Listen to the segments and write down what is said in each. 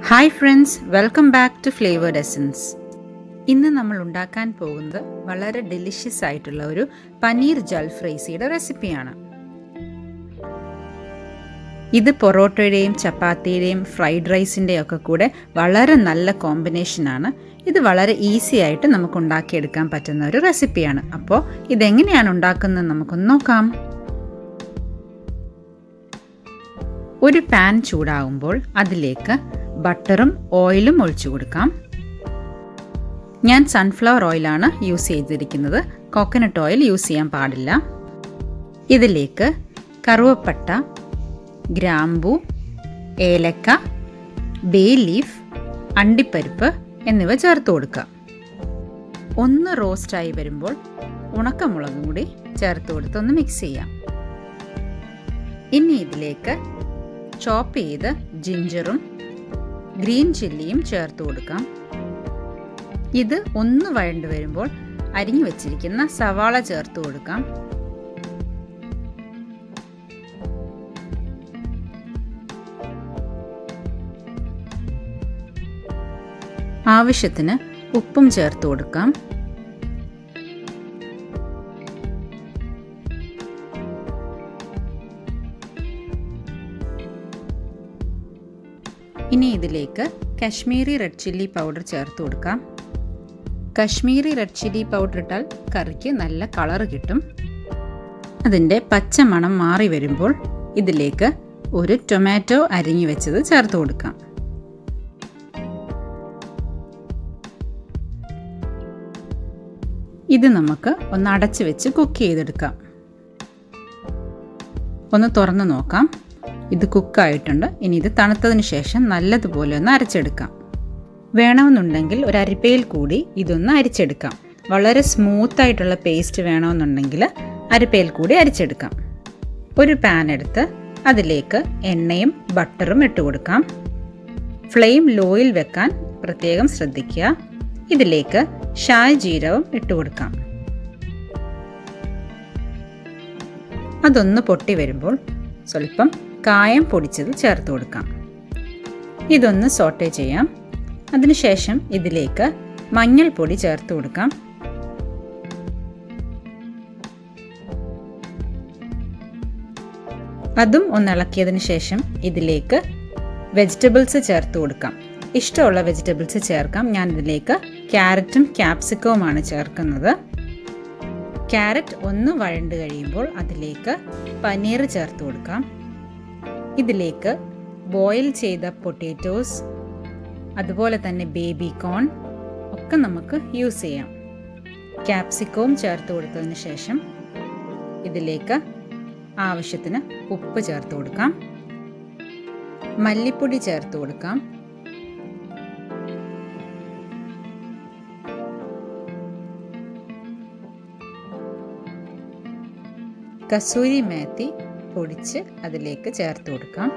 hi friends welcome back to flavoured essence ഇന്ന് നമ്മൾ ഉണ്ടാക്കാൻ പോകുന്നത് വളരെ ഡെലിഷ്യസ് ആയിട്ടുള്ള ഒരു പനീർ ജൽഫ്രൈസിയുടെ റെസിപ്പിയാണ് ഇത് പൊറോട്ടയുടെയും ചപ്പാത്തിയുടെയും ഫ്രൈഡ് റൈസിൻ്റെയും ഒക്കെ കൂടെ വളരെ നല്ല കോമ്പിനേഷനാണ് ഇത് വളരെ ഈസി ആയിട്ട് നമുക്ക് ഉണ്ടാക്കിയെടുക്കാൻ പറ്റുന്ന ഒരു റെസിപ്പിയാണ് അപ്പോൾ ഇതെങ്ങനെയാണ് ഉണ്ടാക്കുന്നത് നമുക്കൊന്ന് നോക്കാം ഒരു പാൻ ചൂടാകുമ്പോൾ അതിലേക്ക് ബട്ടറും ഓയിലും ഒഴിച്ചു കൊടുക്കാം ഞാൻ സൺഫ്ലവർ ഓയിലാണ് യൂസ് ചെയ്തിരിക്കുന്നത് കോക്കനട്ട് ഓയിൽ യൂസ് ചെയ്യാൻ പാടില്ല ഇതിലേക്ക് കറുവപ്പട്ട ഗ്രാമ്പു ഏലക്ക ബേ ലീഫ് അണ്ടിപ്പരിപ്പ് എന്നിവ ചേർത്ത് കൊടുക്കുക ഒന്ന് റോസ്റ്റായി വരുമ്പോൾ ഉണക്കമുളകും കൂടി ചേർത്ത് കൊടുത്ത് ഒന്ന് മിക്സ് ചെയ്യാം ഇനി ഇതിലേക്ക് ചോപ്പ് ചെയ്ത് ജിഞ്ചറും ഗ്രീൻ ചില്ലിയും ചേർത്ത് കൊടുക്കാം ഇത് ഒന്ന് വഴണ്ടു വരുമ്പോൾ അരിഞ്ഞു വെച്ചിരിക്കുന്ന സവാള ചേർത്ത് കൊടുക്കാം ആവശ്യത്തിന് ഉപ്പും ചേർത്ത് കൊടുക്കാം ഇനി ഇതിലേക്ക് കശ്മീരി റെഡ് ചില്ലി പൗഡർ ചേർത്ത് കൊടുക്കാം കശ്മീരി റെഡ് ചില്ലി പൗഡർ ഇട്ടാൽ കറിക്ക് നല്ല കളർ കിട്ടും അതിൻ്റെ പച്ച മണം മാറി വരുമ്പോൾ ഇതിലേക്ക് ഒരു ടൊമാറ്റോ അരിഞ്ഞു വെച്ചത് ചേർത്ത് കൊടുക്കാം ഇത് നമുക്ക് ഒന്ന് അടച്ചു വെച്ച് കുക്ക് ചെയ്തെടുക്കാം ഒന്ന് തുറന്ന് നോക്കാം ഇത് കുക്കായിട്ടുണ്ട് ഇനി ഇത് തണുത്തതിന് ശേഷം നല്ലതുപോലെ ഒന്ന് അരച്ചെടുക്കാം വേണമെന്നുണ്ടെങ്കിൽ ഒരു അരിപ്പയിൽ കൂടി ഇതൊന്ന് അരിച്ചെടുക്കാം വളരെ സ്മൂത്ത് ആയിട്ടുള്ള പേസ്റ്റ് വേണമെന്നുണ്ടെങ്കിൽ അരിപ്പയിൽ കൂടി അരിച്ചെടുക്കാം ഒരു പാൻ എടുത്ത് അതിലേക്ക് എണ്ണയും ബട്ടറും ഇട്ട് കൊടുക്കാം ഫ്ലെയിം ലോയിൽ വെക്കാൻ പ്രത്യേകം ശ്രദ്ധിക്കുക ഇതിലേക്ക് ഷായ് ജീരകം ഇട്ട് കൊടുക്കാം അതൊന്ന് പൊട്ടി വരുമ്പോൾ സ്വല്പം കായം പൊടിച്ചത് ചേർത്ത് കൊടുക്കാം ഇതൊന്ന് സോട്ടേ ചെയ്യാം അതിനുശേഷം ഇതിലേക്ക് മഞ്ഞൾപ്പൊടി ചേർത്ത് കൊടുക്കാം അതും ഒന്ന് ഇളക്കിയതിന് ശേഷം ഇതിലേക്ക് വെജിറ്റബിൾസ് ചേർത്ത് കൊടുക്കാം ഇഷ്ടമുള്ള വെജിറ്റബിൾസ് ചേർക്കാം ഞാൻ ഇതിലേക്ക് ക്യാരറ്റും ക്യാപ്സിക്കവുമാണ് ചേർക്കുന്നത് ക്യാരറ്റ് ഒന്ന് വഴണ്ട് കഴിയുമ്പോൾ അതിലേക്ക് പനീർ ചേർത്ത് കൊടുക്കാം ഇതിലേക്ക് ബോയിൽ ചെയ്ത പൊട്ടാറ്റോസ് അതുപോലെ തന്നെ ബേബി കോൺ ഒക്കെ നമുക്ക് യൂസ് ചെയ്യാം ക്യാപ്സിക്കവും ചേർത്ത് കൊടുത്തതിന് ശേഷം ഇതിലേക്ക് ആവശ്യത്തിന് ഉപ്പ് ചേർത്ത് കൊടുക്കാം മല്ലിപ്പൊടി ചേർത്ത് കൊടുക്കാം കസൂരി മേത്തി പൊടിച്ച് അതിലേക്ക് ചേർത്ത് കൊടുക്കാം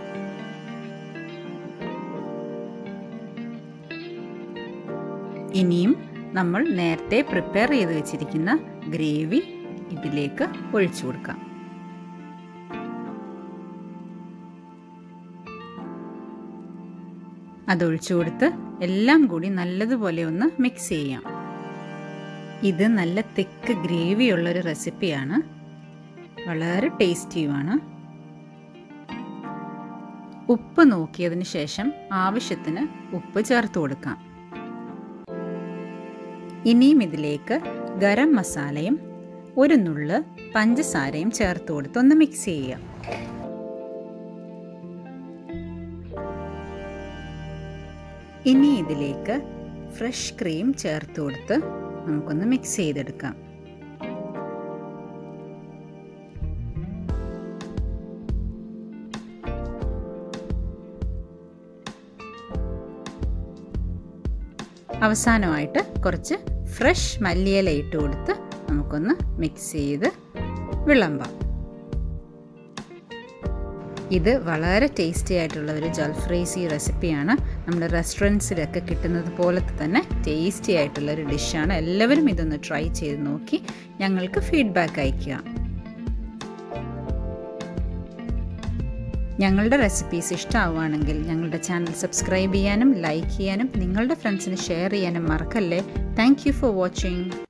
ഇനിയും നമ്മൾ നേരത്തെ പ്രിപ്പയർ ചെയ്ത് വെച്ചിരിക്കുന്ന ഗ്രേവി ഇതിലേക്ക് ഒഴിച്ചു കൊടുക്കാം അതൊഴിച്ചു കൊടുത്ത് എല്ലാം കൂടി നല്ലതുപോലെ ഒന്ന് മിക്സ് ചെയ്യാം ഇത് നല്ല തിക്ക് ഗ്രേവി ഉള്ളൊരു റെസിപ്പിയാണ് വളരെ ടേസ്റ്റിയുമാണ് ഉപ്പ് നോക്കിയതിന് ശേഷം ആവശ്യത്തിന് ഉപ്പ് ചേർത്ത് കൊടുക്കാം ഇനിയും ഇതിലേക്ക് ഗരം മസാലയും ഒരു നുള്ള് പഞ്ചസാരയും ചേർത്ത് കൊടുത്ത് ഒന്ന് മിക്സ് ചെയ്യാം ഇനി ഇതിലേക്ക് ഫ്രഷ് ക്രീം ചേർത്ത് കൊടുത്ത് നമുക്കൊന്ന് മിക്സ് ചെയ്തെടുക്കാം അവസാനമായിട്ട് കുറച്ച് ഫ്രഷ് മല്ലിയില ഇട്ട് കൊടുത്ത് നമുക്കൊന്ന് മിക്സ് ചെയ്ത് വിളമ്പാം ഇത് വളരെ ടേസ്റ്റി ആയിട്ടുള്ള ഒരു ജൽഫ്രൈസി റെസിപ്പിയാണ് നമ്മുടെ റെസ്റ്റോറൻറ്റ്സിലൊക്കെ കിട്ടുന്നത് പോലത്തെ തന്നെ ടേസ്റ്റി ആയിട്ടുള്ള ഒരു ഡിഷാണ് എല്ലാവരും ഇതൊന്ന് ട്രൈ ചെയ്ത് നോക്കി ഞങ്ങൾക്ക് ഫീഡ്ബാക്ക് അയയ്ക്കുക ഞങ്ങളുടെ റെസിപ്പീസ് ഇഷ്ടമാവുകയാണെങ്കിൽ ഞങ്ങളുടെ ചാനൽ സബ്സ്ക്രൈബ് ചെയ്യാനും ലൈക്ക് ചെയ്യാനും നിങ്ങളുടെ ഫ്രണ്ട്സിന് ഷെയർ ചെയ്യാനും മറക്കല്ലേ താങ്ക് യു ഫോർ വാച്ചിങ്